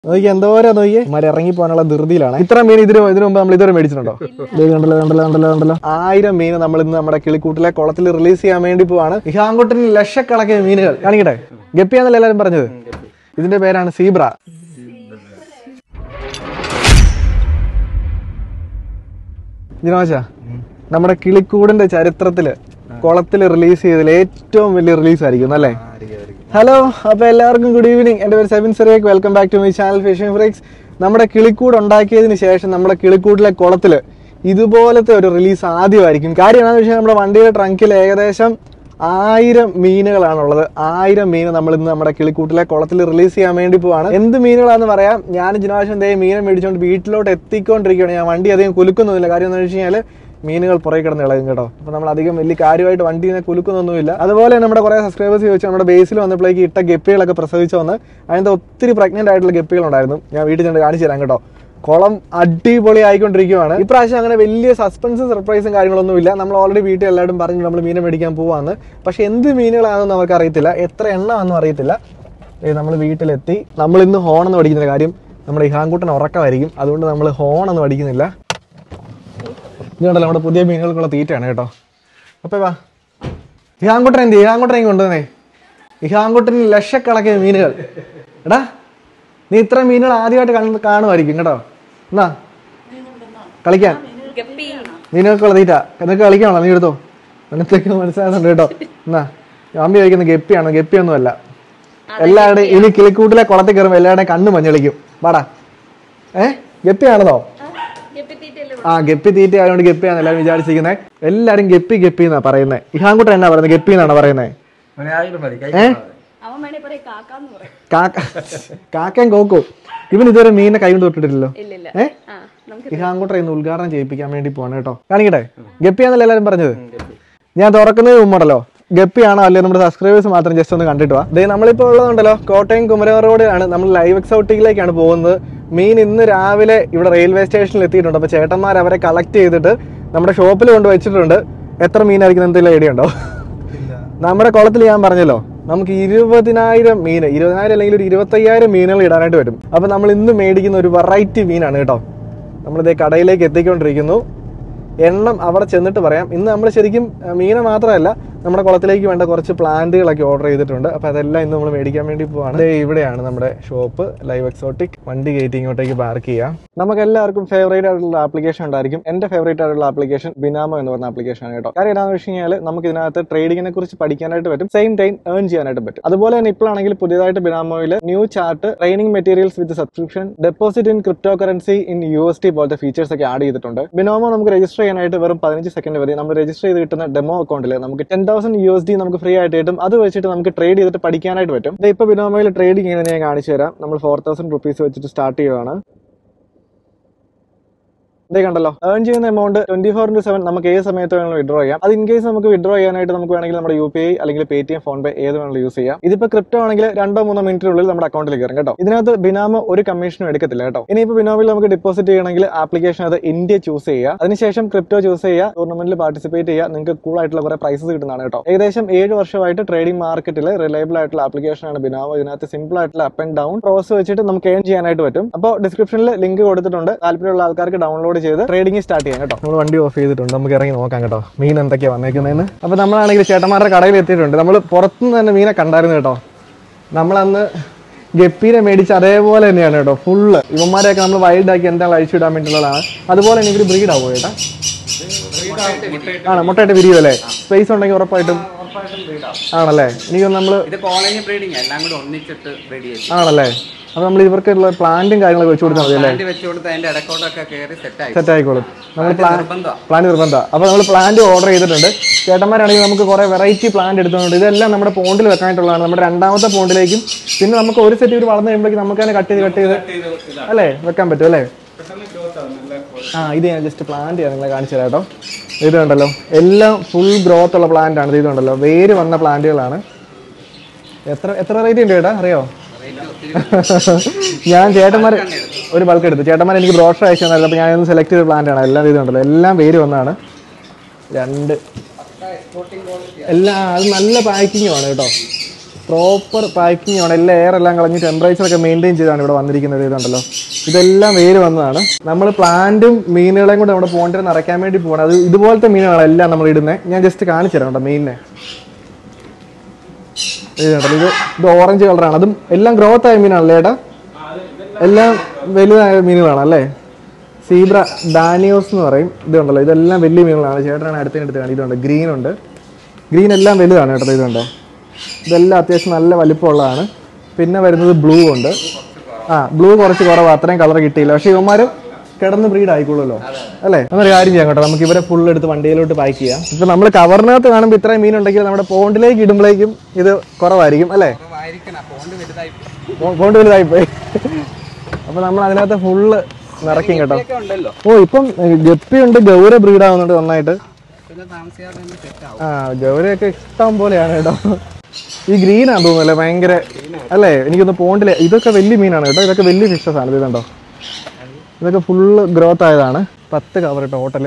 നോക്കി എന്തോരം നോക്കിയേ മര ഇറങ്ങി പോകാനുള്ള ധൃതിയിലാണ് ഇത്ര മീൻ ഇതിന് ഇതിനു മുമ്പ് നമ്മൾ ഇതുവരെ മേടിച്ചിട്ടുണ്ടോ ഇത് കണ്ടല്ലോ കണ്ടല്ലോ കണ്ടല്ലോ കണ്ടല്ലോ ആയിരം മീൻ നമ്മൾ ഇന്ന് നമ്മുടെ കിളിക്കൂട്ടിലെ കുളത്തിൽ റിലീസ് ചെയ്യാൻ വേണ്ടി പോവാണ് ഇഹാങ്കുട്ടിന് ലക്ഷക്കണക്കിന് മീനുകൾ കാണിക്കട്ടെ ഗപ്പിയാന്നല്ലേ എല്ലാവരും പറഞ്ഞത് ഇതിന്റെ പേരാണ് സീബ്ര ജിനോശ നമ്മുടെ കിളിക്കൂടിന്റെ ചരിത്രത്തില് കുളത്തിൽ റിലീസ് ചെയ്തതിൽ ഏറ്റവും വലിയ റിലീസ് ആയിരിക്കും അല്ലേ ഹലോ അപ്പൊ എല്ലാവർക്കും ഗുഡ് ഈവനിങ് എന്റെ പേര് സെബിൻ സെറിയേക്ക് welcome back to my channel fishing freaks നമ്മുടെ കിളിക്കൂട് ഉണ്ടാക്കിയതിന് ശേഷം നമ്മുടെ കിളിക്കൂട്ടിലെ കുളത്തില് ഇതുപോലത്തെ ഒരു റിലീസ് ആദ്യമായിരിക്കും കാര്യം എന്താണെന്ന് വെച്ചാൽ നമ്മുടെ വണ്ടിയുടെ ട്രങ്കിൽ ഏകദേശം ആയിരം മീനുകളാണുള്ളത് ആയിരം മീൻ നമ്മൾ ഇന്ന് നമ്മുടെ കിളിക്കൂട്ടിലെ കുളത്തിൽ റിലീസ് ചെയ്യാൻ വേണ്ടി പോവാണ് എന്ത് മീനുകളാന്ന് പറയാം ഞാൻ ജിനാശം ദേ മീനെ മേടിച്ചുകൊണ്ട് വീട്ടിലോട്ട് എത്തിക്കൊണ്ടിരിക്കുകയാണ് ഞാൻ വണ്ടി അധികം കുലുക്കുന്നൊന്നുമില്ല കാര്യം എന്താണെന്ന് വെച്ച് കഴിഞ്ഞാൽ മീനുകൾ പുറകെ കിടന്ന് ഇളകും കേട്ടോ അപ്പൊ നമ്മൾ അധികം വലിയ കാര്യമായിട്ട് വണ്ടിനെ കുലുക്കുന്നൊന്നുമില്ല അതുപോലെ നമ്മുടെ കുറെ സബ്സ്ക്രൈബേഴ്സ് ചോദിച്ചു നമ്മുടെ ബേസിൽ വന്നപ്പോഴേക്ക് ഇട്ട ഗപ്പികളൊക്കെ പ്രസവിച്ചു വന്ന് അതിന്റെ ഒത്തിരി പ്രഗ്നന്റ് ആയിട്ടുള്ള ഗപ്പികൾ ഉണ്ടായിരുന്നു ഞാൻ വീട്ടിൽ ചെന്ന് കാണിച്ചു തരാം കേട്ടോ കുളം അടിപൊളി ആയിക്കൊണ്ടിരിക്കുകയാണ് ഇപ്രാവശ്യം അങ്ങനെ വലിയ സസ്പെൻസും സർപ്രൈസും കാര്യങ്ങളൊന്നും ഇല്ല നമ്മൾ ഓൾറെഡി വീട്ടിൽ എല്ലാവരും പറഞ്ഞു നമ്മൾ മീനെ മേടിക്കാൻ പോവാന്ന് പക്ഷെ എന്ത് മീനുകളാണെന്ന് നമുക്ക് അറിയത്തില്ല എത്ര എണ്ണമാണെന്നും അറിയത്തില്ല നമ്മൾ വീട്ടിലെത്തി നമ്മൾ ഇന്ന് ഹോണെന്ന് പഠിക്കുന്ന കാര്യം നമ്മുടെ ഇഹാങ്കൂട്ടൻ ഉറക്കമായിരിക്കും അതുകൊണ്ട് നമ്മൾ ഹോണൊന്നും പഠിക്കുന്നില്ല ഇതുണ്ടല്ലോ നമ്മുടെ പുതിയ മീനുകൾക്കുള്ള തീറ്റയാണ് കേട്ടോ അപ്പൊ വാ ഇഹാങ്കുട്ടൻ എന്ത് ഇഹാങ്കുട്ടനെ കൊണ്ടുവന്നേ ഇഹാങ്കുട്ടന് ലക്ഷക്കണക്കിന് മീനുകൾ എടാ നീ ഇത്ര മീനുകൾ ആദ്യമായിട്ട് കണ്ട് കാണുമായിരിക്കും കേട്ടോ എന്നാ കളിക്കാൻ മീനുകൾക്കുള്ള തീറ്റ നിനക്ക് കളിക്കാണോ നീ എടുത്തോ നിനക്കൊക്കെ മനസ്സിലാകുന്നുണ്ട് കേട്ടോ എന്നാ അമ്മി കഴിക്കുന്ന ഗപ്പിയാണോ ഗപ്പിയൊന്നും അല്ല എല്ലാവരുടെയും ഇനി കിളിക്കൂട്ടിലെ കുളത്തിൽ കയറുമ്പോൾ എല്ലാവരുടെയും കണ്ണ് മഞ്ഞളിക്കും വാടാ ഏ ഗപ്പിയാണെന്നോ ആ ഗപ്പി തീറ്റ ആയതുകൊണ്ട് ഗപ്പിയാണ് എല്ലാവരും വിചാരിച്ചിരിക്കുന്നത് എല്ലാരും ഗപ്പി ഗപ്പി എന്നാ പറയുന്നത് ഇഹാങ്കുട്ടൻ എന്നാ പറയുന്നത് ഗപ്പി എന്നാണ് പറയുന്നത് ഏ അവൻ വേണേ പറയും കാക്കാന്ന് പറയും കാക്ക കാക്കയും കോക്കോ ഇവൻ ഇതുവരെ മീനിനെ കൈ കൊണ്ട് തൊട്ടിട്ടില്ലല്ലോ ഇല്ലില്ല ഏ ആ നമുക്ക് ഇഹാങ്കുട്ടൻ ഇന്ന് ഉദ്ഘാടനം ചെയ്യിപ്പിക്കാൻ വേണ്ടി പോവാണ് കേട്ടോ കാണിക്കട്ടെ ഗപ്പിയാന്നല്ലേ എല്ലാവരും പറഞ്ഞത് ഞാൻ തുറക്കുന്നതിന് മുമ്പുണ്ടല്ലോ ഗപ്പിയാണോ അല്ലേ നമ്മുടെ സബ്സ്ക്രൈബേഴ്സ് മാത്രം ജസ്റ്റ് ഒന്ന് കണ്ടിട്ട് വാ ദേ നമ്മളിപ്പോൾ ഉള്ളതുണ്ടല്ലോ കോട്ടയം കുമരക റോഡിലാണ് നമ്മൾ ലൈവ് എക്സൗട്ടിക്കിലേക്കാണ് പോകുന്നത് മീൻ ഇന്ന് രാവിലെ ഇവിടെ റെയിൽവേ സ്റ്റേഷനിൽ എത്തിയിട്ടുണ്ട് അപ്പൊ ചേട്ടന്മാർ അവരെ കളക്ട് ചെയ്തിട്ട് നമ്മുടെ ഷോപ്പിൽ കൊണ്ട് വെച്ചിട്ടുണ്ട് എത്ര മീനായിരിക്കും എന്തെങ്കിലും ഐഡിയ ഉണ്ടോ നമ്മുടെ കുളത്തിൽ ഞാൻ പറഞ്ഞല്ലോ നമുക്ക് ഇരുപതിനായിരം മീൻ ഇരുപതിനായിരം അല്ലെങ്കിൽ ഒരു ഇരുപത്തയ്യായിരം മീനുകൾ ഇടാനായിട്ട് വരും അപ്പൊ നമ്മൾ ഇന്ന് മേടിക്കുന്ന ഒരു വെറൈറ്റി മീനാണ് കേട്ടോ നമ്മളിതേ കടയിലേക്ക് എത്തിക്കൊണ്ടിരിക്കുന്നു എണ്ണം അവിടെ ചെന്നിട്ട് പറയാം ഇന്ന് നമ്മൾ ശരിക്കും അഹ്, മീനെ മാത്രമല്ല നമ്മുടെ കുളത്തിലേക്ക് വേണ്ട കുറച്ച് പ്ലാന്റുകളൊക്കെ ഓർഡർ ചെയ്തിട്ടുണ്ട് അപ്പൊ അതെല്ലാം ഇന്ന് നമ്മൾ മേടിക്കാൻ വേണ്ടി പോവാണ് ദേ ഇവിടെയാണ് നമ്മുടെ ഷോപ്പ് ലൈവ് എക്സോട്ടിക് വണ്ടി കയറ്റി ഇങ്ങോട്ടേക്ക് പാർക്ക് ചെയ്യാം നമുക്ക് എല്ലാവർക്കും ഫേവറേറ്റ് ആയിട്ടുള്ള ആപ്ലിക്കേഷൻ ഉണ്ടായിരിക്കും എന്റെ ഫേവറേറ്റ് ആയിട്ടുള്ള ആപ്ലിക്കേഷൻ ബിനാമോ എന്ന് പറഞ്ഞ ആപ്ലിക്കേഷൻ ആണ് കേട്ടോ കാര്യം എന്താണെന്ന് വെച്ച് കഴിഞ്ഞാൽ നമുക്ക് ഇതിനകത്ത് ട്രേഡിങ്ങിനെ കുറിച്ച് പഠിക്കാനായിട്ട് പറ്റും സെയിം ടൈം ഏൺ ചെയ്യാനായിട്ട് പറ്റും അതുപോലെ തന്നെ ഇപ്പോഴാണെങ്കിൽ പുതിയതായിട്ട് ബിനാമോയിൽ new chart training materials with subscription deposit in crypto currency in U S T പോലത്തെ ഫീച്ചേഴ്സ് ഒക്കെ ആഡ് ചെയ്തിട്ടുണ്ട് ബിനോമോ നമുക്ക് രജിസ്റ്റർ ചെയ്യാനായിട്ട് വെറും പതിനഞ്ച് സെക്കൻഡ് മതി നമ്മൾ രജിസ്റ്റർ ചെയ്ത് കിട്ടുന്ന ഡെമോ അക്കൗണ്ടിൽ നമുക്ക് ten thousand U S D നമുക്ക് ഫ്രീ ആയിട്ട് കിട്ടും അത് വെച്ചിട്ട് നമുക്ക് ട്രേഡ് ചെയ്തിട്ട് പഠിക്കാനായിട്ട് പറ്റും ദേ ഇപ്പൊ ബിനോമോയിൽ ട്രേഡിംഗ് ചെയ്യുന്നത് ഞാൻ കാണിച്ചു തരാം നമ്മൾ ഫോർ തൗസൻഡ് റുപ്പീസ് വെച്ചിട്ട് സ്റ്റാർട്ട് ചെയ്യുകയാണ് ഇതേ കണ്ടല്ലോ ഏൺ ചെയ്യുന്ന amount twenty four into seven നമുക്ക് ഏത് സമയത്ത് വേണമെങ്കിലും വിഡ്രോ ചെയ്യാം അത് ഇൻ കേസ് നമുക്ക് വിഡ്രോ ചെയ്യാനായിട്ട് നമുക്ക് വേണമെങ്കിൽ നമ്മുടെ യു പി ഐ അല്ലെങ്കിൽ Paytm PhonePe ഏത് വേണമെങ്കിലും യൂസ് ചെയ്യാം ഇതിപ്പോ ക്രിപ്റ്റോ ആണെങ്കിൽ രണ്ടോ മൂന്നോ മിനിറ്റിനുള്ളിൽ നമ്മുടെ അക്കൗണ്ടിലേക്ക് കയറും കേട്ടോ ഇതിനകത്ത് ബിനാമോ ഒരു കമ്മീഷനും എടുക്കത്തില്ല കേട്ടോ ഇനിയിപ്പോ ബിനാമിൽ നമുക്ക് ഡെപ്പോസിറ്റ് ചെയ്യണമെങ്കിൽ ആപ്ലിക്കേഷൻ അത് ഇന്ത്യ ചൂസ് ചെയ്യുക അതിനുശേഷം ക്രിപ്റ്റോ ചൂസ് ചെയ്യുക ടൂർണമെന്റിൽ പാർട്ടിസിപ്പേറ്റ് ചെയ്യുക നിങ്ങൾക്ക് കൂൾ ആയിട്ടുള്ള കുറെ പ്രൈസസ് കിട്ടുന്നതാണ് കേട്ടോ ഏകദേശം ഏഴ് വർഷമായിട്ട് ട്രേഡിംഗ് മാർക്കറ്റിൽ റിലയബിൾ ആയിട്ടുള്ള ആപ്ലിക്കേഷൻ ആണ് ബിനാമോ ഇതിനകത്ത് സിമ്പിൾ ആയിട്ടുള്ള അപ്പ് ആൻഡ് ഡൗൺ പ്രോസസ് വെച്ചിട്ട് നമുക്ക് ഏൺ ചെയ്യാനായിട്ട് പറ്റും അപ്പോൾ ഡിസ്ക്രിപ്ഷനിൽ ലിങ്ക് കൊടുത്തിട്ടുണ്ട് താല്പര്യമുള്ള ആൾക്കാർക്ക് ഡൗൺലോഡ് ചെയ്ത് ട്രേഡിംഗ് സ്റ്റാർട്ട് ചെയ്യാം കേട്ടോ നമ്മൾ വണ്ടി ഓഫ് ചെയ്തിട്ടുണ്ട് നമുക്ക് ഇറങ്ങി നോക്കാം കേട്ടോ മീൻ എന്തൊക്കെയാ വന്നേക്കുന്നതെന്ന് അപ്പൊ നമ്മളാണെങ്കിൽ ചേട്ടന്മാരുടെ കടയിൽ എത്തിയിട്ടുണ്ട് നമ്മൾ പുറത്തുനിന്ന് തന്നെ മീനെ കണ്ടായിരുന്നു കേട്ടോ നമ്മളന്ന് ഗപ്പീനെ മേടിച്ച് അതേപോലെ തന്നെയാണ് കേട്ടോ ഫുള്ള് ഇവന്മാരെയൊക്കെ നമ്മൾ വൈൽഡ് ആക്കി എന്താണ് അഴിച്ചിടാൻ വേണ്ടിയുള്ളതാണ് അതുപോലെ തന്നെ ഇവര് ബ്രീഡ് ആവുമോ ചേട്ടാ ആണ് മുട്ടയിട്ട് വിരിയുമല്ലേ സ്പേസ് ഉണ്ടെങ്കിൽ ഉറപ്പായിട്ടും ആണല്ലേ എനിക്ക് നമ്മൾ ഇത് കോളനി ബ്രീഡിംഗ് എല്ലാം കൂടി ഒന്നിച്ചിട്ട് ബ്രീഡ് ചെയ്യും ആണല്ലേ അപ്പൊ നമ്മൾ ഇവർക്കുള്ള പ്ലാന്റും കാര്യങ്ങളൊക്കെ വെച്ച് കൊടുത്താൽ മതി അല്ലേ പ്ലാന്റ് വെച്ച് കൊടുത്ത് അതിന്റെ ഇടക്കോട്ടൊക്കെ കയറി സെറ്റ് ആയി സെറ്റ് ആയിക്കോളും നമ്മൾ പ്ലാൻ നിർബന്ധം പ്ലാന്റ് നിർബന്ധമാണ് അപ്പോൾ നമ്മൾ പ്ലാന്റ് ഓർഡർ ചെയ്തിട്ടുണ്ട് ചേട്ടന്മാരാണെങ്കിൽ നമുക്ക് കുറേ വെറൈറ്റി പ്ലാന്റ് എടുത്തുകൊണ്ട് ഇതെല്ലാം നമ്മുടെ പോണ്ടിൽ വെക്കാനായിട്ടുള്ളതാണ് നമ്മുടെ രണ്ടാമത്തെ പോണ്ടിലേക്കും പിന്നെ നമുക്ക് ഒരു സെറ്റ് ഒരു വളർന്നു കഴിയുമ്പോഴേക്കും നമുക്ക് തന്നെ കട്ട് ചെയ്ത് കട്ട് ചെയ്ത് അല്ലേ വെക്കാൻ പറ്റും അല്ലേ ആ ഇത് ഞാൻ ജസ്റ്റ് പ്ലാന്റ് ചെയ്യാൻ നിങ്ങളെ കാണിച്ചു തരാം കേട്ടോ ഇത് കണ്ടല്ലോ എല്ലാം ഫുൾ ഗ്രോത്ത് ഉള്ള പ്ലാന്റ് ആണ് ഇത് കണ്ടല്ലോ വേര് വന്ന പ്ലാന്റുകളാണ് എത്ര എത്ര റേറ്റ് ഉണ്ട് ചേട്ടാ അറിയോ ഞാൻ ചേട്ടന്മാർ ഒരു ബൾക്ക് എടുത്തു ചേട്ടന്മാർ എനിക്ക് ബ്രോഷർ അയച്ചു തന്നായിരുന്നു അപ്പോൾ ഞാനൊന്ന് സെലക്ട് ചെയ്ത പ്ലാന്റ് ആണ് എല്ലാം ഇത് കണ്ടല്ലോ എല്ലാം വേര് വന്നാണ് രണ്ട് എല്ലാം അത് നല്ല പാക്കിങ്ങും ആണ് കേട്ടോ പ്രോപ്പർ പാക്കിംഗ് ആണ് എല്ലാ എയർ എല്ലാം കളഞ്ഞ് ടെമ്പറേച്ചർ ഒക്കെ മെയിൻറ്റെയിൻ ചെയ്താണ് ഇവിടെ വന്നിരിക്കുന്നത് ഇതുണ്ടല്ലോ ഇതെല്ലാം വേര് വന്നതാണ് നമ്മൾ പ്ലാന്റും മീനുകളെയും കൂടെ നമ്മുടെ പോണ്ടിൽ നിറയ്ക്കാൻ വേണ്ടി പോകണം അത് ഇതുപോലത്തെ മീനുകളെല്ലാം നമ്മൾ ഇടുന്നത് ഞാൻ ജസ്റ്റ് കാണിച്ചു തരാം കേട്ടോ മീനിനെ ഇത് കണ്ടല്ലോ, ഇത് ഇത് ഓറഞ്ച് കളറാണ് അതും എല്ലാം ഗ്രോത്ത് ആയ മീനാണല്ലേ ഏട്ടാ എല്ലാം വലുതായ മീനുകളാണ് അല്ലേ സീബ്ര ഡാനിയോസ് എന്ന് പറയും ഇതുണ്ടല്ലോ ഇതെല്ലാം വലിയ മീനുകളാണ് ചേട്ടനാണ് അടുത്തതിന് എടുത്ത് കാണി ഇതുണ്ട് ഗ്രീൻ ഉണ്ട് ഗ്രീൻ എല്ലാം വലുതാണ് കേട്ടോ ഇതുണ്ടോ ഇതെല്ലാം അത്യാവശ്യം നല്ല വലിപ്പമുള്ളതാണ് പിന്നെ വരുന്നത് ബ്ലൂ ഉണ്ട് ആ ബ്ലൂ കുറച്ച് കുറവാണ് അത്രയും കളർ കിട്ടിയില്ല പക്ഷേ ഇവന്മാർ കിടന്ന് ബ്രീഡ് ആയിക്കോളുമല്ലോ അല്ലേ എന്നൊരു കാര്യം ചെയ്യാം കേട്ടോ നമുക്ക് ഇവരെ ഫുൾ എടുത്ത് വണ്ടിയിലോട്ട് പാക്ക് ചെയ്യാം ഇപ്പൊ നമ്മൾ കവറിനകത്ത് കാണുമ്പോൾ ഇത്രയും മീൻ ഉണ്ടെങ്കിൽ നമ്മുടെ പോണ്ടിലേക്ക് ഇടുമ്പോഴേക്കും ഇത് കുറവായിരിക്കും അല്ലേ കുറവായിരിക്കണം ഫോണ്ട് വലുതായി പോ- പോണ്ട് വലുതായി പോയി അപ്പൊ നമ്മൾ അതിനകത്ത് ഫുള്ള് നിറയ്ക്കും കേട്ടോ ഒക്കെ ഉണ്ടല്ലോ ഓ ഇപ്പം ഗപ്പിയുണ്ട് ഗൗര ബ്രീഡ് ആവുന്നുണ്ട് നന്നായിട്ട് പിന്നെ താമസിയാതെ തന്നെ സെറ്റ് ആവും ആ ഗൗരയൊക്കെ ഇഷ്ടം പോലെയാണ് കേട്ടോ ഈ ഗ്രീൻ ആണെന്ന് തോന്നുന്നല്ലേ ഭയങ്കര അല്ലേ എനിക്കൊന്ന് പോണ്ടില്ല ഇതൊക്കെ വലിയ മീനാണ് കേട്ടോ ഇതൊക്കെ വലിയ ഫിഷസ് ആണ് ഇത് കണ്ടോ ഇതൊക്കെ ഫുള്ള് ഗ്രോത്ത് ആയതാണ് പത്ത് കവർ ടോട്ടല്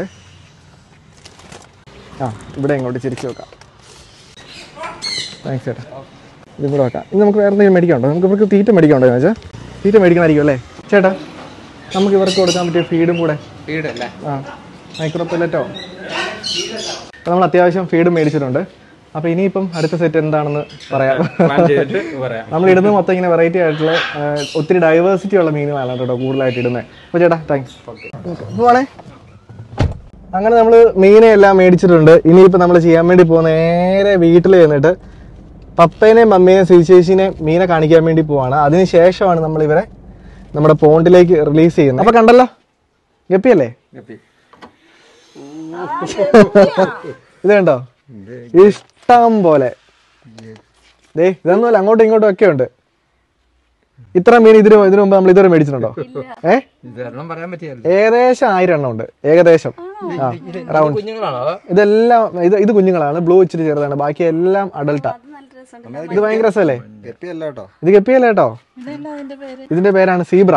ആ ഇവിടെ ഇങ്ങോട്ട് ചിരിച്ചു വെക്കാം താങ്ക്സ് ചേട്ടാ ഇതും കൂടെ വെക്കാം ഇനി നമുക്ക് വേറെ എന്തെങ്കിലും മേടിക്കാനുണ്ടോ നമുക്ക് ഇവർക്ക് തീറ്റ മേടിക്കാനുണ്ടോ എന്ന് വെച്ചാൽ തീറ്റ മേടിക്കണമായിരിക്കും അല്ലേ ചേട്ടാ നമുക്ക് ഇവർക്ക് കൊടുക്കാൻ പറ്റിയ ഫീഡും കൂടെ വീടല്ലേ ആ മൈക്രോ പെല്ലറ്റോ അപ്പോൾ നമ്മൾ അത്യാവശ്യം ഫീഡ് മേടിച്ചിട്ടുണ്ട് അപ്പോൾ ഇനിയിപ്പം അടുത്ത സെറ്റ് എന്താണെന്ന് പറയാം പറയാം നമ്മൾ ഇടുന്നത് മൊത്തം ഇങ്ങനെ വെറൈറ്റി ആയിട്ടുള്ള ആ, ഒത്തിരി ഡൈവേഴ്സിറ്റി ഉള്ള മീനുകളാണ് കേട്ടോ കൂടുതലായിട്ട് ഇടുന്നത് അപ്പോൾ ചേട്ടാ താങ്ക്സ് പോവാണേ അങ്ങനെ നമ്മൾ മീനെ എല്ലാം മേടിച്ചിട്ടുണ്ട് ഇനിയിപ്പോൾ നമ്മൾ ചെയ്യാൻ വേണ്ടി പോകുന്ന നേരെ വീട്ടിൽ ചെന്നിട്ട് പപ്പേനെയും മമ്മേനെയും ശ്രീചേച്ചിനെയും മീനെ കാണിക്കാൻ വേണ്ടി പോവാണ് അതിന് ശേഷമാണ് നമ്മൾ ഇവരെ നമ്മുടെ പോണ്ടിലേക്ക് റിലീസ് ചെയ്യുന്നത് അപ്പോൾ കണ്ടല്ലോ ഗപ്പിയല്ലേ ഇത് കണ്ടോ ഇഷ്ടം പോലെ ദേ ഇതൊന്നുമല്ല അങ്ങോട്ടും ഇങ്ങോട്ടും ഒക്കെ ഉണ്ട് ഇത്ര മീൻ ഇതിന് ഇതിനു മുമ്പ് നമ്മൾ ഇതുവരെ മേടിച്ചിട്ടുണ്ടോ ഏ ഇതെണ്ണം പറയാൻ പറ്റിയല്ലോ ഏകദേശം ആയിരം എണ്ണം ഉണ്ട് ഏകദേശം ആ റൗണ്ട് കുഞ്ഞുങ്ങളാണോ ഇതെല്ലാം ഇത് ഇത് കുഞ്ഞുങ്ങളാണ് ബ്ലൂ ഇച്ചിരി ചെറുതാണ് ബാക്കി എല്ലാം അഡൾട്ടാ അത് നല്ല രസമുണ്ട് ഇത് ഭയങ്കര രസമല്ലേ ഗപ്പിയല്ല കേട്ടോ ഇത് ഗപ്പിയല്ലേ കേട്ടോ ഇതിന്റെ പേരാണ് സീബ്ര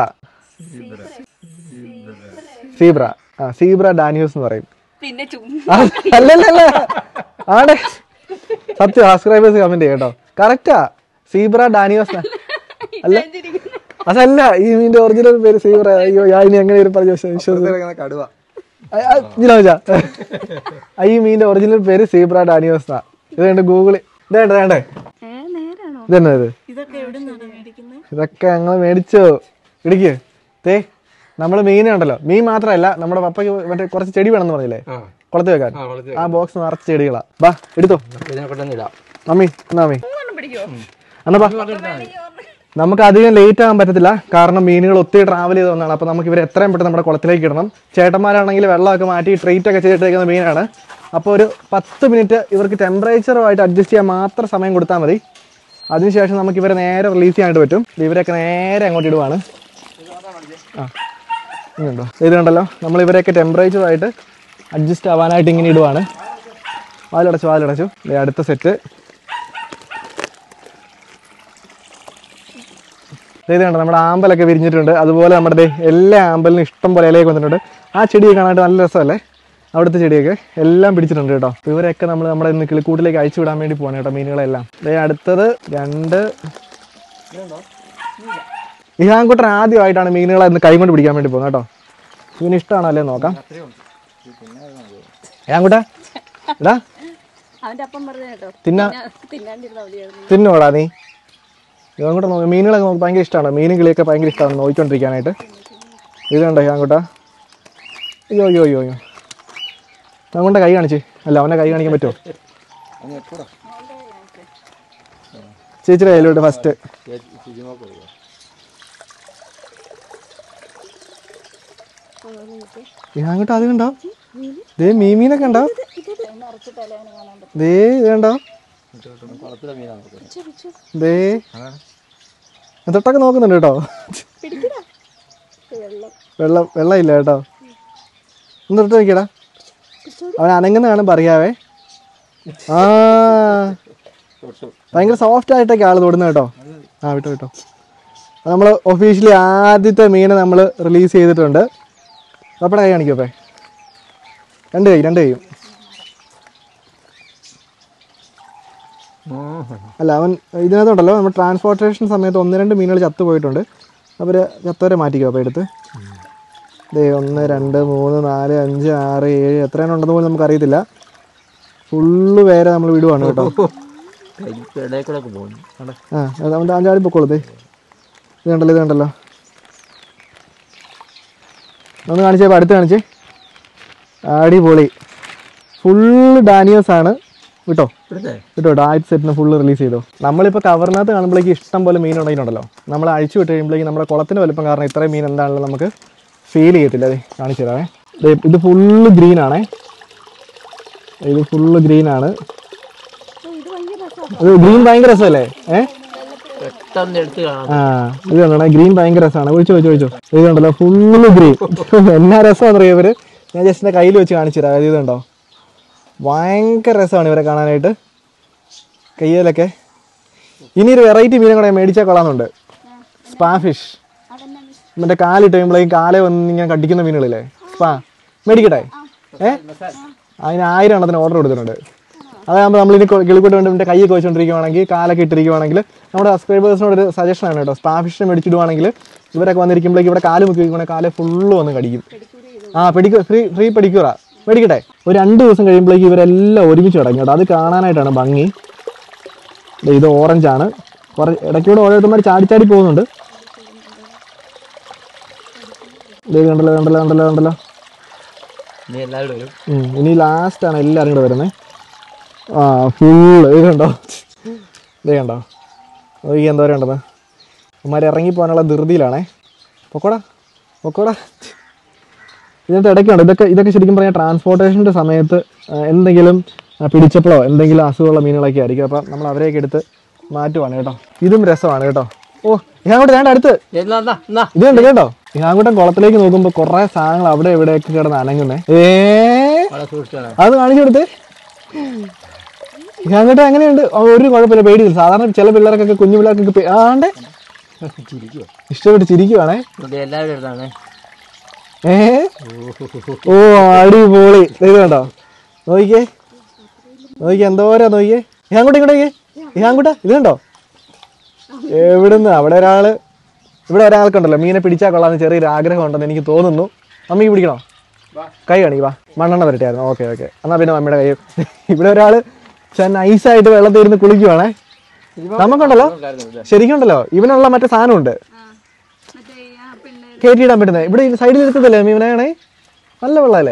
സീബ്ര ആ സീബ്ര ഡാനിയോസ് എന്ന് പറയും പിന്നെ ചുമ്മാ ആ, അല്ലല്ലല്ല ആടെ സത്യം സബ്സ്ക്രൈബേഴ്സ് കമന്റ് ചെയ്യട്ടോ കറക്റ്റാ സീബ്ര ഡാനിയോസ് ന്നാ. അല്ല അതല്ല ഈ മീന്റെ ഒറിജിനൽ പേര് സീബ്ര അയ്യോ ഞാൻ ഇനി എങ്ങനെ ഒരു പറഞ്ഞു വിശ്വസിച്ചു കടുവ ഈ മീന്റെ ഒറിജിനൽ പേര് സീബ്ര ഡാനിയോസ് എന്നാ ഇത് കണ്ട് ഗൂഗിള് ഇതേണ്ട വേണ്ടേ ഏ നേരാണോ ഇതെന്നാ ഇത് ഇതൊക്കെ എവിടെ നിന്നാണ് മേടിക്കുന്നത് ഇതൊക്കെ ഞങ്ങൾ മേടിച്ചോ ഇടിക്ക് തേ നമ്മള് മീനുണ്ടല്ലോ മീൻ മാത്രമല്ല നമ്മുടെ പപ്പയ്ക്ക് മറ്റേ കുറച്ച് ചെടി വേണമെന്ന് പറഞ്ഞില്ലേ കുളത്ത് വെക്കാൻ ആ ബോക്സ് നിറച്ച് ചെടികളാ ബാ എടുത്തോ മമ്മി എന്നാ മമ്മി പിടിക്കോ എന്നാ ബാ നമുക്ക് അധികം ലേറ്റ് ആകാൻ പറ്റത്തില്ല കാരണം മീനുകൾ ഒത്തിരി ട്രാവൽ ചെയ്ത് വന്നതാണ് അപ്പോൾ നമുക്ക് ഇവരെ എത്രയും പെട്ടെന്ന് നമ്മുടെ കുളത്തിലേക്ക് ഇടണം ചേട്ടന്മാരാണെങ്കിൽ വെള്ളമൊക്കെ മാറ്റി ട്രീറ്റ് ഒക്കെ ചെയ്തിട്ടേക്കുന്ന മീനാണ് അപ്പോൾ ഒരു പത്ത് മിനിറ്റ് ഇവർക്ക് ടെമ്പറേച്ചറുമായിട്ട് അഡ്ജസ്റ്റ് ചെയ്യാൻ മാത്രം സമയം കൊടുത്താൽ മതി അതിനുശേഷം നമുക്ക് ഇവരെ നേരെ റിലീസ് ചെയ്യാനായിട്ട് പറ്റും ഇവരൊക്കെ നേരെ അങ്ങോട്ട് ഇടുവാണ് ആ ഇതുണ്ടോ ഇത് കണ്ടല്ലോ നമ്മൾ ഇവരെയൊക്കെ ടെമ്പറേച്ചറുമായിട്ട് അഡ്ജസ്റ്റ് ആവാനായിട്ട് ഇങ്ങനെ ഇടുവാണ് വാലടച്ചു വാലടച്ചു ദേ അടുത്ത സെറ്റ് ഇത് കണ്ടോ നമ്മുടെ ആമ്പലൊക്കെ വിരിഞ്ഞിട്ടുണ്ട് അതുപോലെ നമ്മുടെ ദേ എല്ലാ ആമ്പലിനും ഇഷ്ടം പോലെ ഇലയൊക്കെ വന്നിട്ടുണ്ട് ആ ചെടിയൊക്കെ കാണാനായിട്ട് നല്ല രസമല്ലേ അവിടുത്തെ ചെടിയൊക്കെ എല്ലാം പിടിച്ചിട്ടുണ്ട് കേട്ടോ അപ്പൊ ഇവരൊക്കെ നമ്മൾ നമ്മുടെ ഇന്ന് കിളിക്കൂട്ടിലേക്ക് അയച്ചു വിടാൻ വേണ്ടി പോവാണ് കേട്ടോ മീനുകളെല്ലാം ദേ അടുത്തത് രണ്ട് ഇഹാൻകുട്ടൻ ആദ്യമായിട്ടാണ് മീനുകളെ ഇന്ന് കൈ കൊണ്ട് പിടിക്കാൻ വേണ്ടി പോകുന്നത് കേട്ടോ ഇവന് ഇഷ്ടമാണോ അല്ലേ നോക്കാം ഇഹാൻകുട്ട എടാ അവന്റെ അപ്പം പറഞ്ഞു കേട്ടോ തിന്നാ തിന്നാണ്ടിരുന്ന മതിയായിരുന്നു തിന്നോടാ നീ ഇതങ്ങോട്ട് നോക്കി മീനുകളൊക്കെ നമുക്ക് ഭയങ്കര ഇഷ്ടമാണ് മീനും കിളിയൊക്കെ ഭയങ്കര ഇഷ്ടമാണ് നോക്കിക്കൊണ്ടിരിക്കാനായിട്ട് ഇത് കണ്ടോ അങ്ങോട്ടാ അയ്യോ അയ്യോ അയ്യോ അയ്യോ അങ്ങോട്ട് കൈ കാണിച്ച് അല്ല അവനെ കൈ കാണിക്കാൻ പറ്റുമോ ചേച്ചിയുടെ കയ്യിലോട്ട് ഫസ്റ്റ് അങ്ങോട്ട് അത് കണ്ടോ ദേ മീമീനൊക്കെ ഉണ്ടോ ദേ ഇത് കണ്ടോ ദേ തൊട്ടൊക്കെ നോക്കുന്നുണ്ട് കേട്ടോ വെള്ളം വെള്ളം ഇല്ല കേട്ടോ ഒന്ന് തൊട്ട് നോക്കിയടാ അവൻ അനങ്ങുന്ന കാണുമ്പോൾ അറിയാവേ ആ ഭയങ്കര സോഫ്റ്റ് ആയിട്ടൊക്കെ ആള് തൊടുന്നത് കേട്ടോ ആ വിട്ടോ വിട്ടോ നമ്മൾ ഒഫീഷ്യലി ആദ്യത്തെ മീനെ നമ്മൾ റിലീസ് ചെയ്തിട്ടുണ്ട് പപ്പട കൈ കാണിക്കോ അപ്പേ രണ്ട് കൈ രണ്ട് കൈയും അല്ല അവൻ ഇതിനകത്തുണ്ടല്ലോ നമ്മൾ ട്രാൻസ്പോർട്ടേഷൻ സമയത്ത് ഒന്ന് രണ്ട് മീനുകൾ ചത്തു പോയിട്ടുണ്ട് അവർ ചത്തവരെ മാറ്റിക്കോ അപ്പോൾ എടുത്ത് ദേ ഒന്ന് രണ്ട് മൂന്ന് നാല് അഞ്ച് ആറ് ഏഴ് എത്ര എണ്ണം ഉണ്ടെന്ന് പോലും നമുക്കറിയത്തില്ല ഫുള്ള് പേരെ നമ്മൾ വിടുവാണ് കേട്ടോ ഇടയിൽ കൂടെ ഒക്കെ പോകുന്നു ആ അത് അവൻ്റെ അഞ്ചാടി പൊക്കോളൂ ദേ ഇത് കണ്ടല്ലോ ഇത് കണ്ടല്ലോ ഒന്ന് കാണിച്ചേ അടുത്ത് കാണിച്ചേ അടിപൊളി ഫുള്ള് ഡാനിയോസ് ആണ് വിട്ടോ ഇവിടുത്തെ കേട്ടോ ആദ്യത്തെ സെറ്റിന് ഫുള്ള് റിലീസ് ചെയ്തു നമ്മളിപ്പോൾ കവറിനകത്ത് കാണുമ്പോഴേക്ക് ഇഷ്ടം പോലെ മീൻ ഉണ്ടെങ്കിലുണ്ടല്ലോ നമ്മൾ അഴിച്ചു വിട്ട് കഴിയുമ്പോഴേക്കും നമ്മുടെ കുളത്തിൻ്റെ വലുപ്പം കാരണം ഇത്രയും മീൻ എന്താണെന്ന് നമുക്ക് ഫീൽ ചെയ്യത്തില്ല അതെ കാണിച്ചു തരാമേ ദേ, ഇത് ഫുള്ള് ഗ്രീൻ ആണേ ഇത് ഫുള്ള് ഗ്രീൻ ആണ് ഇത് ഭയങ്കര രസമാണ് ഇത് ഗ്രീൻ ഭയങ്കര രസമല്ലേ ഏ പെട്ടെന്ന് എടുത്ത് കാണാം ആ ഇത് കണ്ടോ ഗ്രീൻ ഭയങ്കര രസമാണ് ഒഴിച്ചോ ഒഴിച്ചോ ഒഴിച്ചോ ഇത് കണ്ടല്ലോ ഫുള്ള് ഗ്രീൻ എന്നാ രസമാണെന്ന് അറിയാം ഇവര് ഞാൻ ജസ്റ്റ് എൻ്റെ കയ്യിൽ വെച്ച് കാണിച്ചു തരാം ഇത് കണ്ടോ ഭയങ്കര രസമാണ് ഇവരെ കാണാനായിട്ട് കയ്യിലൊക്കെ ഇനി ഒരു വെറൈറ്റി മീനെ കൂടെ മേടിച്ചാൽ കൊള്ളാമെന്നുണ്ട് സ്പാ ഫിഷ് അതെന്നാ മറ്റേ കാലിട്ട് കഴിയുമ്പോഴേക്കും കാലെ വന്ന് ഇങ്ങനെ കടിക്കുന്ന മീനുകളില്ലേ സ്പാ മേടിക്കട്ടെ ഏ അതിന് ആയിരം എണ്ണത്തിന് ഓർഡർ കൊടുത്തിട്ടുണ്ട് അതാകുമ്പോൾ നമ്മളിനി കിളിക്കൂട്ട് വേണ്ടി എൻ്റെ കൈയൊക്കെ വെച്ചുകൊണ്ടിരിക്കുവാണെങ്കിൽ കാലൊക്കെ ഇട്ടിരിക്കുവാണെങ്കിൽ നമ്മുടെ സബ്സ്ക്രൈബേഴ്സിനോട് ഒരു സജഷൻ ആണ് കേട്ടോ സ്പാ ഫിഷിനെ മേടിച്ചിടുവാണെങ്കിൽ ഇവരൊക്കെ വന്നിരിക്കുമ്പോഴേക്കും ഇവിടെ കാല് മുക്കി വയ്ക്കുവാണെങ്കിൽ കാല് ഫുള്ള് വന്ന് കടിക്കും ആ പെഡിക്യൂർ ഫ്രീ ഫ്രീ പെഡിക്യൂറാ മേടിക്കട്ടെ ഒരു രണ്ട് ദിവസം കഴിയുമ്പോഴേക്കും ഇവരെല്ലാം ഒരുമിച്ച് കിടക്കും കേട്ടോ അത് കാണാനായിട്ടാണ് ഭംഗി ദേ ഇത് ഓറഞ്ച് ആണ് കുറച്ച് ഇടയ്ക്കൂടെ ഓരോരുത്തന്മാർ ചാടി ചാടി പോകുന്നുണ്ട് ദേ ഇത് കണ്ടല്ലോ കണ്ടല്ലോ കണ്ടല്ലോ കണ്ടല്ലോ ഇനി എല്ലാവരും വരും ഉം, ഇനി ലാസ്റ്റ് ആണ് എല്ലാവരും കൂടെ വരുന്നത് ആ ഫുള്ള് ഇത് കണ്ടോ ഇത് കണ്ടോ നോക്കി എന്തോരം ഉണ്ടെന്ന് അമ്മമാർ ഇറങ്ങി പോകാനുള്ള ധൃതിയിലാണേ പൊക്കോടാ പൊക്കോടാ ഇതിനകത്ത് ഇടയ്ക്കുണ്ട് ഇതൊക്കെ ഇതൊക്കെ ശരിക്കും പറഞ്ഞാൽ ട്രാൻസ്പോർട്ടേഷൻ്റെ സമയത്ത് ആ, എന്തെങ്കിലും ആ, പിടിച്ചപ്പോഴോ എന്തെങ്കിലും അസുഖമുള്ള മീനുകളൊക്കെ ആയിരിക്കും അപ്പം നമ്മൾ അവരെയൊക്കെ എടുത്ത് മാറ്റുവാണ് കേട്ടോ ഇതും രസമാണ് കേട്ടോ ഓ ഞാൻ കൂടെ വേണ്ട അടുത്ത് എന്നാ എന്നാ എന്നാ ഇത് കണ്ടു കേട്ടോ ഞാൻകൂട്ടം കുളത്തിലേക്ക് നോക്കുമ്പോ കുറെ സാധനങ്ങൾ അവിടെ ഇവിടെയൊക്കെ കിടന്ന് അനങ്ങുന്നേ ഏ വളരെ സൂക്ഷിച്ചാണ് അത് കാണിച്ചു കൊടുത്തേ ഞാൻകൂട്ടം എങ്ങനെയുണ്ട് ആ, ഒരു കുഴപ്പമില്ല പേടിയില്ല സാധാരണ ചില പിള്ളേർക്കൊക്കെ കുഞ്ഞു പിള്ളേർക്കൊക്കെ പേ- ആണ്ടേ ചിരിക്കുവോ ഇഷ്ടപ്പെട്ട് ചിരിക്കുവാണേ ഇത് എല്ലാവരും എടുത്താണ് ഏ ഓ അടിപൊളി ദേ ഇത് കണ്ടോ നോക്കിക്കേ നോക്കിക്കേ എന്തോരാ നോക്കിക്കേ ഞാൻകൂട്ടം ഇങ്ങോട്ടേ ഞാൻകൂട്ട ഇത് കണ്ടോ എവിടുന്ന് അവിടെ ഒരാള് ഇവിടെ ഒരാൾക്കുണ്ടല്ലോ മീനെ പിടിച്ചാൽ കൊള്ളാന്ന് ചെറിയൊരു ആഗ്രഹം ഉണ്ടെന്ന് എനിക്ക് തോന്നുന്നു അമ്മയ്ക്ക് പിടിക്കണോ കൈ കാണിക്ക് വാ മണ്ണെണ്ണ വരട്ടായിരുന്നു ഓക്കെ ഓക്കെ എന്നാ പിന്നെ മമ്മിയുടെ കൈ ഇവിടെ ഒരാള് നൈസായിട്ട് വെള്ളത്തിൽ ഇരുന്ന് കുളിക്കുവാണേ നമുക്കുണ്ടല്ലോ ശരിക്കും ഉണ്ടല്ലോ ഇവനുള്ള മറ്റേ സാധനമുണ്ട് മറ്റേ ആ പിള്ളേർ കയറ്റിയിടാൻ പറ്റുന്നത് ഇവിടെ സൈഡിൽ ഇരുത്തതല്ലേ മീവനാണേ നല്ല വെള്ളമല്ലേ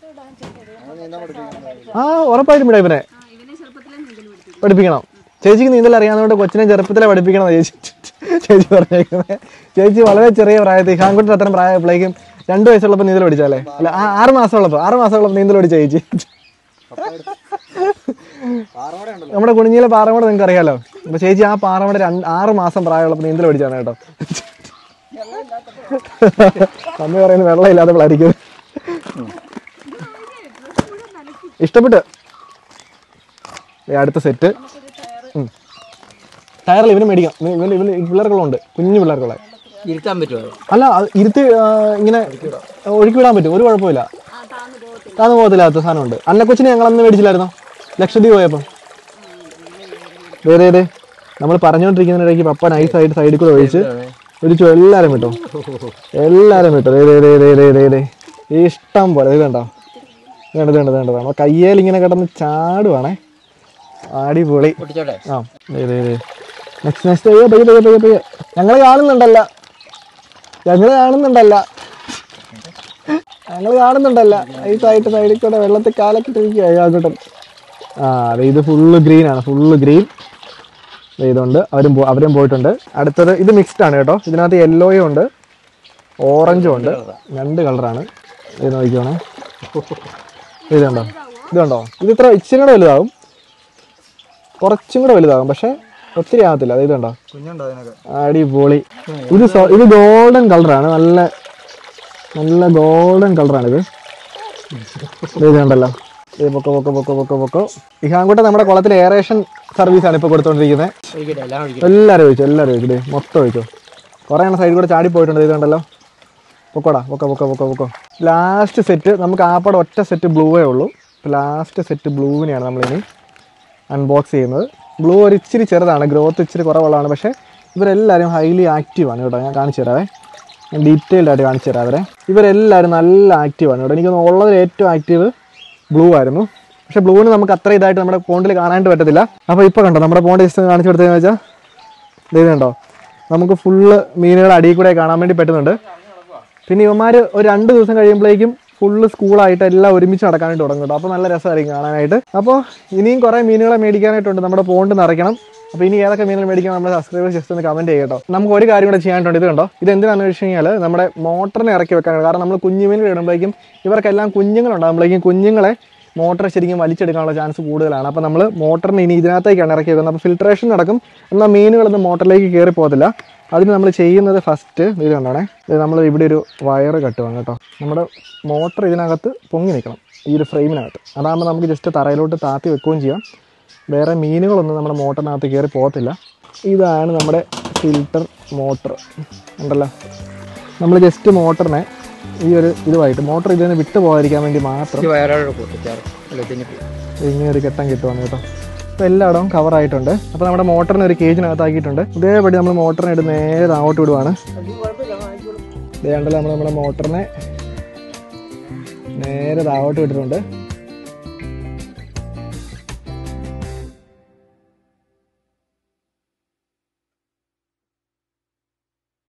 ആ ഉറപ്പായിട്ടും ഇവിടെ ഇവനെ ആ ഇവനെ ചെറുപ്പത്തിലെ നീന്തൽ പഠിപ്പിക്കും പഠിപ്പിക്കണം ചേച്ചിക്ക് നീന്തൽ അറിയാവുന്നതുകൊണ്ട് കൊച്ചിനെ ചെറുപ്പത്തിലെ പഠിപ്പിക്കണം എന്ന് ചേച്ചി ചേച്ചി പറഞ്ഞേക്കുന്നത് ചേച്ചി വളരെ ചെറിയ പ്രായത്തിൽ ഹാൻകുട്ടിന് അത്രയും പ്രായപ്പോഴേക്കും രണ്ട് വയസ്സുള്ളപ്പോൾ നീന്തൽ പഠിച്ചാലേ അല്ല ആ ആറ് മാസമുള്ളപ്പോൾ ആറ് മാസമുള്ളപ്പോൾ നീന്തൽ പഠിച്ച ചേച്ചി നമ്മുടെ കുണിഞ്ഞിലെ പാറമട നിങ്ങൾക്ക് അറിയാലോ അപ്പൊ ചേച്ചി ആ പാറമട രണ്ട് ആറ് മാസം പ്രായമുള്ളപ്പോൾ നീന്തൽ പഠിച്ചാണ് കേട്ടോ അമ്മ പറയുന്നത് വെള്ളമില്ലാതെ പിള്ളേരിക്കും ഇഷ്ടപ്പെട്ട് ദേ അടുത്ത സെറ്റ് ടയറിൽ ഇവന് മേടിക്കാം ഇവന് ഇവന് ഇവന് പിള്ളേർക്കുള്ളുണ്ട് കുഞ്ഞു പിള്ളേർക്കുള്ള ഇരുത്താൻ പറ്റുമോ അല്ല അത് ഇരുത്തി ആ, ഇങ്ങനെ ഒഴുക്കി വിടാൻ പറ്റും ഒരു കുഴപ്പമില്ല ആ താന്ന് പോകത്തില്ല താന്ന് പോകത്തില്ലാത്ത സാധനമുണ്ട് അന്നക്കൊച്ചിനെ ഞങ്ങൾ അന്ന് മേടിച്ചില്ലായിരുന്നോ ലക്ഷദ്വീപ് പോയപ്പോൾ ദേ ദേ ദേ നമ്മൾ പറഞ്ഞുകൊണ്ടിരിക്കുന്നതിനിടയ്ക്ക് പപ്പ നൈസായിട്ട് സൈഡിൽ കൂടെ ഒഴിച്ച് ഒഴിച്ചു എല്ലാവരും വിട്ടോ എല്ലാവരും വിട്ടോ ദേ ദേ ദേ ദേ ദേ ദേ ദേ ഇഷ്ടം പോലെ ഇത് കണ്ടോ വേണ്ടത് വേണ്ടത് വേണ്ടത് നമ്മൾ കയ്യേൽ ഇങ്ങനെ കിടന്ന് ചാടുവാണേ അടിപൊളി പൊട്ടിച്ചോട്ടെ ആ ദേ ദേ ദേ നെക്സ്റ്റ് നെക്സ്റ്റ് അയ്യോ പയ്യെ പയ്യെ പയ്യെ പയ്യെ ഞങ്ങൾ കാണുന്നുണ്ടല്ല ഞങ്ങൾ കാണുന്നുണ്ടല്ല ഞങ്ങൾ കാണുന്നുണ്ടല്ല ഈ സൈഡ് സൈഡിൽ കൂടെ വെള്ളത്തിൽ കാലൊക്കെ ഇട്ടിരിക്കുക അങ്ങോട്ടും ആ അതെ ഇത് ഫുള്ള് ഗ്രീൻ ആണ് ഫുള്ള് ഗ്രീൻ ഇതുണ്ട് അവരും പോ- അവരും പോയിട്ടുണ്ട് അടുത്തത് ഇത് മിക്സ്ഡ് ആണ് കേട്ടോ ഇതിനകത്ത് യെല്ലോയും ഉണ്ട് ഓറഞ്ചും ഉണ്ട് രണ്ട് കളറാണ് ഇത് നോക്കിക്കോണേ ഇത് കണ്ടോ ഇത് കണ്ടോ ഇത് ഇത്ര ഇച്ചിരി കൂടെ വലുതാവും കുറച്ചും കൂടെ വലുതാകും പക്ഷെ ഒത്തിരി ആകത്തില്ല അത് ഇത് കണ്ടോ കുഞ്ഞുണ്ടോ അതിനൊക്കെ അടിപൊളി ഇത് സോ- ഇത് ഗോൾഡൻ കളറാണ് നല്ല നല്ല ഗോൾഡൻ കളറാണ് ഇത് ഇത് കണ്ടല്ലോ ഇത് പൊക്കോ പൊക്കോ പൊക്കോ പൊക്കോ പൊക്കോ ഇഹാൻകുട്ട നമ്മുടെ കുളത്തിൽ എയറേഷൻ സർവീസ് ആണ് ഇപ്പോൾ കൊടുത്തോണ്ടിരിക്കുന്നത് ഒഴിക്കട്ടെ എല്ലാം ഒഴിക്കട്ടെ എല്ലാവരും ഒഴിച്ചു എല്ലാവരും ഒഴിച്ചു ദേ, മൊത്തം ഒഴിച്ചു കുറേ എണ്ണം സൈഡിൽ കൂടെ ചാടി പോയിട്ടുണ്ട് ഇത് കണ്ടല്ലോ പൊക്കോടാ പൊക്കോ പൊക്കോ പൊക്കോ പൊക്കോ ലാസ്റ്റ് സെറ്റ് നമുക്ക് ആപ്പടെ ഒറ്റ സെറ്റ് ബ്ലൂവേ ഉള്ളൂ ലാസ്റ്റ് സെറ്റ് ബ്ലൂവിനെയാണ് നമ്മളിനി അൺബോക്സ് ചെയ്യുന്നത് ബ്ലൂ ഒരു ഇച്ചിരി ചെറുതാണ് ഗ്രോത്ത് ഇച്ചിരി കുറവുള്ളതാണ് പക്ഷേ ഇവരെല്ലാവരും ഹൈലി ആക്റ്റീവാണ് കേട്ടോ ഞാൻ കാണിച്ചു തരാവേ ഞാൻ ഡീറ്റെയിൽഡ് ആയിട്ട് കാണിച്ചു തരാം അവരെ ഇവരെല്ലാവരും നല്ല ആക്റ്റീവാണ് കേട്ടോ എനിക്ക് തോന്നുന്നു ഉള്ളതിൽ ഏറ്റവും ആക്റ്റീവ് ബ്ലൂ ആയിരുന്നു പക്ഷേ ബ്ലൂവിന് നമുക്ക് അത്ര ഇതായിട്ട് നമ്മുടെ പോണ്ടിൽ കാണാനായിട്ട് പറ്റത്തില്ല അപ്പോൾ ഇപ്പോൾ കണ്ടോ നമ്മുടെ പോണ്ട് ജസ്റ്റ് കാണിച്ചു കൊടുത്തതെന്ന് വെച്ചാൽ ഇത് കണ്ടോ നമുക്ക് ഫുള്ള് മീനുകൾ അടിയിൽ കൂടെ കാണാൻ വേണ്ടി പറ്റുന്നുണ്ട് പിന്നെ ഇവന്മാർ ഒരു രണ്ട് ദിവസം കഴിയുമ്പോഴേക്കും ഫുള്ള് സ്കൂളായിട്ട് എല്ലാം ഒരുമിച്ച് നടക്കാനായിട്ട് തുടങ്ങും കേട്ടോ അപ്പോൾ നല്ല രസമായിരിക്കും കാണാനായിട്ട് അപ്പോൾ ഇനിയും കുറേ മീനുകളെ മേടിക്കാനായിട്ടുണ്ട് നമ്മുടെ പോണ്ട് നിറയ്ക്കണം അപ്പോൾ ഇനി ഏതൊക്കെ മീനുകൾ മേടിക്കണം നമ്മുടെ സബ്സ്ക്രൈബേഴ്സ് ജസ്റ്റ് ഒന്ന് കമൻറ്റ് ചെയ്യട്ടോ നമുക്ക് ഒരു കാര്യം കൂടെ ചെയ്യാനായിട്ടുണ്ട് ഇത് കണ്ടോ ഇത് എന്തിനാണെന്ന് വെച്ച് കഴിഞ്ഞാൽ നമ്മുടെ മോട്ടറിനെ ഇറക്കി വെക്കാനാണ് കാരണം നമ്മൾ കുഞ്ഞു മീനുകൾ ഇടുമ്പോഴേക്കും ഇവർക്കെല്ലാം കുഞ്ഞുങ്ങളുണ്ടാകുമ്പോഴേക്കും കുഞ്ഞുങ്ങളെ മോട്ടർ ശരിക്കും വലിച്ചെടുക്കാനുള്ള ചാൻസ് കൂടുതലാണ് അപ്പോൾ നമ്മൾ മോട്ടറിന് ഇനി ഇതിനകത്തേക്കാണ് ഇറക്കി വെക്കുന്നത് അപ്പോൾ ഫിൽട്രേഷൻ നടക്കും എന്നാൽ മീനുകളൊന്നും മോട്ടറിലേക്ക് കയറി പോകത്തില്ല അതിന് നമ്മൾ ചെയ്യുന്നത് ഫസ്റ്റ് ഇത് കണ്ടോണേ ഇത് നമ്മൾ ഇവിടെ ഒരു വയറ് കട്ടുവാണ് കേട്ടോ നമ്മുടെ മോട്ടർ ഇതിനകത്ത് പൊങ്ങി നിൽക്കണം ഈ ഒരു ഫ്രെയിമിനകത്ത് അതാകുമ്പോൾ നമുക്ക് ജസ്റ്റ് തറയിലോട്ട് താത്തി വെക്കുകയും ചെയ്യാം വേറെ മീനുകളൊന്നും നമ്മുടെ മോട്ടറിനകത്ത് കയറി പോകത്തില്ല ഇതാണ് നമ്മുടെ ഫിൽട്ടർ മോട്ടർ ഉണ്ടല്ലോ നമ്മൾ ജസ്റ്റ് മോട്ടറിനെ ഈ ഒരു ഇതുമായിട്ട് മോട്ടർ ഇതിൽ നിന്ന് വിട്ടു പോകാതിരിക്കാൻ വേണ്ടി മാത്രം വയറോടെ പൊട്ടിച്ചാറ് അല്ല ഇതിന് ഇങ്ങനെ ഒരു കെട്ടം കിട്ടുവാണ് കേട്ടോ അപ്പോൾ എല്ലായിടവും കവർ ആയിട്ടുണ്ട് അപ്പോൾ നമ്മുടെ മോട്ടറിനെ ഒരു കേജിനകത്താക്കിയിട്ടുണ്ട് ഇതേപടി നമ്മൾ മോട്ടറിനെ എടുത്ത് നേരെ താഴോട്ട് വിടുവാണ് ഇതേണ്ടല്ലോ നമ്മൾ നമ്മുടെ മോട്ടറിനെ നേരെ താഴോട്ട് വിട്ടിട്ടുണ്ട്